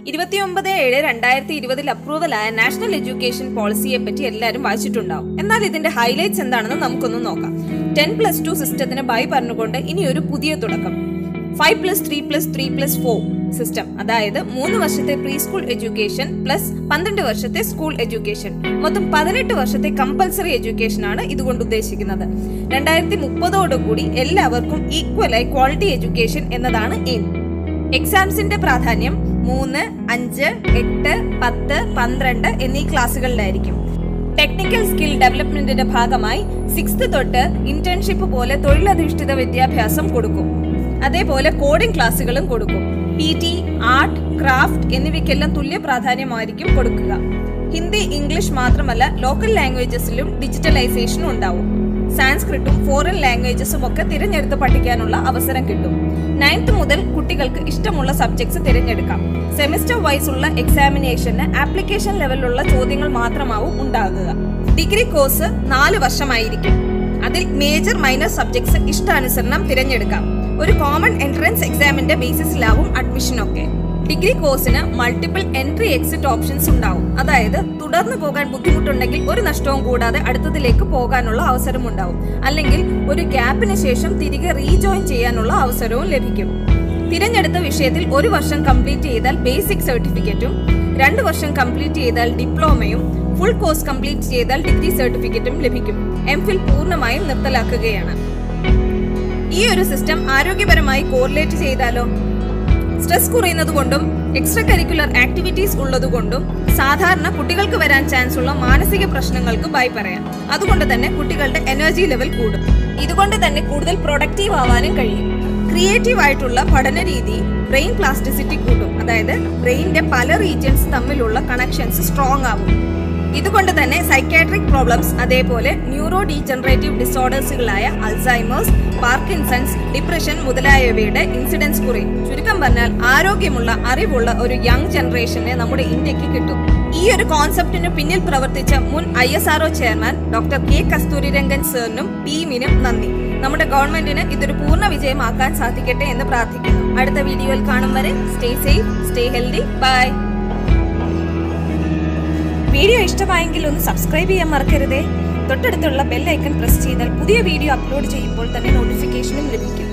ഇരുപത്തിയൊമ്പത് ഏഴ് രണ്ടായിരത്തി ഇരുപതിൽ അപ്രൂവലായ നാഷണൽ എഡ്യൂക്കേഷൻ പോളിസിയെ പറ്റി എല്ലാവരും വായിച്ചിട്ടുണ്ടാവും എന്നാൽ ഇതിന്റെ ഹൈലൈറ്റ്സ് എന്താണെന്ന് നമുക്കൊന്ന് നോക്കാം ടെൻ പ്ലസ് ടു സിസ്റ്റത്തിന് ബൈ പറഞ്ഞുകൊണ്ട് ഇനി ഒരു പുതിയ തുടക്കം five plus three plus three plus four system അതായത് മൂന്ന് വർഷത്തെ പ്രീ സ്കൂൾ എഡ്യൂക്കേഷൻ പ്ലസ് പന്ത്രണ്ട് വർഷത്തെ സ്കൂൾ എഡ്യൂക്കേഷൻ മൊത്തം പതിനെട്ട് വർഷത്തെ കമ്പൽസറി എഡ്യൂക്കേഷൻ ആണ് ഇതുകൊണ്ട് ഉദ്ദേശിക്കുന്നത് രണ്ടായിരത്തി മുപ്പതോടുകൂടി എല്ലാവർക്കും ഈക്വലായി ക്വാളിറ്റി എഡ്യൂക്കേഷൻ എന്നതാണ് എയിം എക്സാംസിന്റെ പ്രാധാന്യം മൂന്ന് അഞ്ച് എട്ട് പത്ത് പന്ത്രണ്ട് എന്നീ ക്ലാസ്സുകളിലായിരിക്കും ടെക്നിക്കൽ സ്കിൽ ഡെവലപ്മെന്റിന്റെ ഭാഗമായി സിക്സ്ത് തൊട്ട് ഇന്റേൺഷിപ്പ് പോലെ തൊഴിലധിഷ്ഠിത വിദ്യാഭ്യാസം കൊടുക്കും അതേപോലെ കോഡിംഗ് ക്ലാസ്സുകളും കൊടുക്കും പി ടി ആർട്ട് ക്രാഫ്റ്റ് എന്നിവയ്ക്കെല്ലാം തുല്യ പ്രാധാന്യമായിരിക്കും കൊടുക്കുക ഹിന്ദി ഇംഗ്ലീഷ് മാത്രമല്ല ലോക്കൽ ലാംഗ്വേജസിലും ഡിജിറ്റലൈസേഷനും ഉണ്ടാവും സാൻസ്ക്രിറ്റും ഫോറിൻ ലാംഗ്വേജസും ഒക്കെ തിരഞ്ഞെടുത്ത് പഠിക്കാനുള്ള അവസരം കിട്ടും നയൻത്ത് മുതൽ കുട്ടികൾക്ക് ഇഷ്ടമുള്ള സബ്ജക്ട്സ് തിരഞ്ഞെടുക്കാം സെമിസ്റ്റർ വൈസ് ഉള്ള എക്സാമിനേഷന് ആപ്ലിക്കേഷൻ ലെവലിലുള്ള ചോദ്യങ്ങൾ മാത്രമാവും ഉണ്ടാകുക ഡിഗ്രി കോഴ്സ് നാല് വർഷമായിരിക്കും അതിൽ മേജർ മൈനർ സബ്ജക്ട്സ് ഇഷ്ടാനുസരണം തിരഞ്ഞെടുക്കാം ഒരു കോമൺ എൻട്രൻസ് എക്സാമിന്റെ ബേസിസിലാവും അഡ്മിഷനൊക്കെ ഡിഗ്രി കോഴ്സിന് മൾട്ടിപ്പിൾ എൻട്രി എക്സിറ്റ് ഓപ്ഷൻസ് ഉണ്ടാവും അതായത് തുടർന്ന് പോകാൻ ബുദ്ധിമുട്ടുണ്ടെങ്കിൽ ഒരു നഷ്ടവും കൂടാതെ അടുത്തതിലേക്ക് പോകാനുള്ള അവസരം ഉണ്ടാവും അല്ലെങ്കിൽ ഒരു ഗ്യാപ്പിന് ശേഷം തിരികെ റീജോയിൻ ചെയ്യാനുള്ള അവസരവും ലഭിക്കും തിരഞ്ഞെടുത്ത വിഷയത്തിൽ ഒരു വർഷം കംപ്ലീറ്റ് ചെയ്താൽ ബേസിക് സർട്ടിഫിക്കറ്റും രണ്ട് വർഷം കംപ്ലീറ്റ് ചെയ്താൽ ഡിപ്ലോമയും ഫുൾ കോഴ്സ് കംപ്ലീറ്റ് ചെയ്താൽ ഡിഗ്രി സർട്ടിഫിക്കറ്റും ലഭിക്കും എം ഫിൽ പൂർണ്ണമായും നിർത്തലാക്കുകയാണ് ഈ ഒരു സിസ്റ്റം ആരോഗ്യപരമായി കോറിലേറ്റ് ചെയ്താലോ സ്ട്രെസ് കുറയുന്നത് കൊണ്ടും എക്സ്ട്രാ കരിക്കുലർ ആക്ടിവിറ്റീസ് ഉള്ളതുകൊണ്ടും സാധാരണ കുട്ടികൾക്ക് വരാൻ ചാൻസ് ഉള്ള മാനസിക പ്രശ്നങ്ങൾക്ക് ബൈ പറയാം അതുകൊണ്ട് തന്നെ കുട്ടികളുടെ എനർജി ലെവൽ കൂടും ഇതുകൊണ്ട് തന്നെ കൂടുതൽ പ്രൊഡക്റ്റീവ് ആവാനും കഴിയും ക്രിയേറ്റീവ് ആയിട്ടുള്ള പഠന രീതി ബ്രെയിൻ പ്ലാസ്റ്റിസിറ്റി കൂട്ടും അതായത് ബ്രെയിനിന്റെ പല റീജിയൻസ് തമ്മിലുള്ള കണക്ഷൻസ് സ്ട്രോങ് ആവും ഇതുകൊണ്ട് തന്നെ സൈക്കാട്രിക് പ്രോബ്ലംസ് അതേപോലെ ന്യൂറോ ഡീജനറേറ്റീവ് ഡിസോർഡേഴ്സുകളായ അൾസൈമേഴ്സ് പാർക്കിൻസൺസ് ഡിപ്രഷൻ മുതലായവയുടെ ഇൻസിഡൻസ് കുറയും ചുരുക്കം പറഞ്ഞാൽ ആരോഗ്യമുള്ള അറിവുള്ള ഒരു യങ് ജനറേഷനെ നമ്മുടെ ഇന്ത്യക്ക് കിട്ടും ഈ ഒരു കോൺസെപ്റ്റിന് പിന്നിൽ പ്രവർത്തിച്ച മുൻ I S R O chairman doctor K Kasturirangan സാറിനും ടീമിനും നന്ദി നമ്മുടെ ഗവൺമെന്റിന് ഇതൊരു പൂർണ്ണ വിജയമാക്കാൻ സാധിക്കട്ടെ എന്ന് പ്രാർത്ഥിക്കുന്നു അടുത്ത വീഡിയോയിൽ കാണും വരെ stay safe stay healthy bye video ഇഷ്ടമായെങ്കിൽ ഒന്ന് സബ്സ്ക്രൈബ് ചെയ്യാൻ മറക്കരുതേ തൊട്ടടുത്തുള്ള ബെൽ ഐക്കൺ പ്രസ് ചെയ്താൽ പുതിയ വീഡിയോ അപ്ലോഡ് ചെയ്യുമ്പോൾ തന്നെ നോട്ടിഫിക്കേഷനും ലഭിക്കും